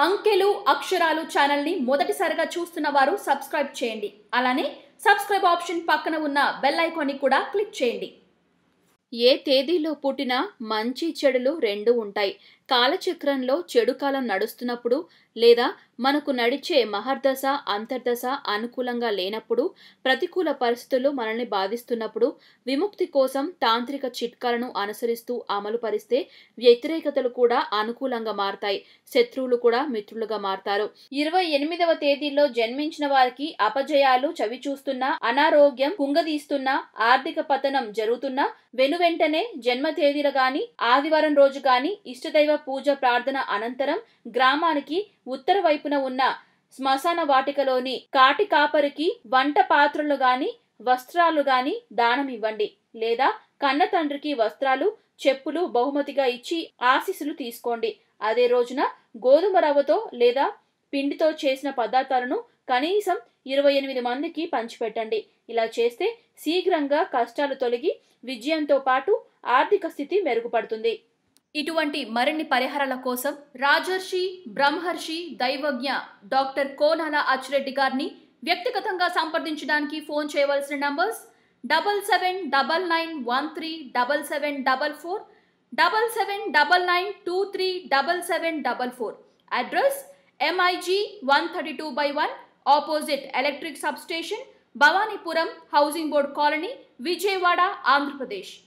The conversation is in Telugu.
అంకెలు అక్షరాలు ఛానల్ని మొదటిసారిగా చూస్తున్న వారు సబ్స్క్రైబ్ చేయండి అలానే సబ్స్క్రైబ్ ఆప్షన్ పక్కన ఉన్న బెల్ ఐకాన్ని కూడా క్లిక్ చేయండి ఏ తేదీలో పుట్టినా మంచి చెడులు రెండు ఉంటాయి కాలచక్రంలో చెడు కాలం నడుస్తున్నప్పుడు లేదా మనకు నడిచే మహర్దశ అంతర్దశ అనుకూలంగా లేనప్పుడు ప్రతికూల పరిస్థితులు మనల్ని బాధిస్తున్నప్పుడు విముక్తి కోసం తాంత్రిక చిట్కాలను అనుసరిస్తూ అమలు పరిస్తే వ్యతిరేకతలు కూడా అనుకూలంగా మారతాయి శత్రువులు కూడా మిత్రులుగా మారతారు ఇరవై ఎనిమిదవ తేదీలో జన్మించిన వారికి అపజయాలు చవి చూస్తున్నా అనారోగ్యం కుంగదీస్తున్నా ఆర్థిక పతనం జరుగుతున్నా వెనువెంటనే జన్మ తేదీలు గాని ఆదివారం రోజు గాని ఇష్టదైవ పూజ ప్రార్థన అనంతరం గ్రామానికి ఉత్తర వైపున ఉన్న శ్మశాన వాటికలోని కాటి కాపరికి వంట పాత్రలు గాని వస్త్రాలు గాని దానం ఇవ్వండి లేదా కన్న తండ్రికి వస్త్రాలు చెప్పులు బహుమతిగా ఇచ్చి ఆశీస్సులు తీసుకోండి అదే రోజున గోధుమ రవ్వతో లేదా పిండితో చేసిన పదార్థాలను కనీసం ఇరవై ఎనిమిది మందికి పంచిపెట్టండి ఇలా చేస్తే శీఘ్రంగా కష్టాలు తొలగి విజయంతో పాటు ఆర్థిక స్థితి మెరుగుపడుతుంది ఇటువంటి మరిన్ని పరిహారాల కోసం రాజర్షి బ్రహ్మర్షి దైవజ్ఞ డాక్టర్ కోనాల అచ్చిరెడ్డి గారిని వ్యక్తిగతంగా సంప్రదించడానికి ఫోన్ చేయవలసిన numbers double seven double nine one three double seven double four double seven double nine two three double seven double four address MIG one thirty two by one opposite electric substation Bhavanipuram housing board colony Vijayawada Andhra Pradesh